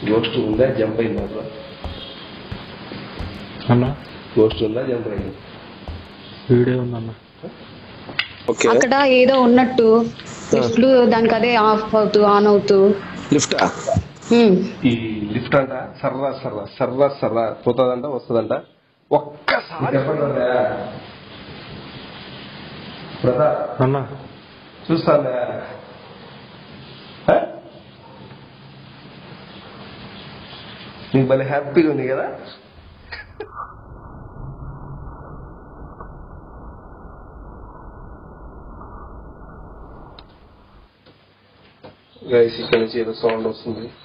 Ghost ఉందా jump అయింది అట్లా అన్న గోస్ట్ ఉందా జంప్ అయింది వీడియో ఉందన్న ఓకే అక్కడ ఏదో ఉన్నట్టు లిఫ్ట్లు దానికి అదే ఆఫ్ అవుతూ ఆన్ అవుతూ లిఫ్టా హ్మ్. ఈ లిఫ్ట్ అంట సర్రా సర్రా సర్రా సర్రా పోతుందంట వస్తుందంట ఒక్కసారి బ్రదర్ అన్న చూస్తాను నీకు భలే హ్యాపీగా ఉంది కదా గైస్ ఇక్కడ నుంచి ఏదో సౌండ్ వస్తుంది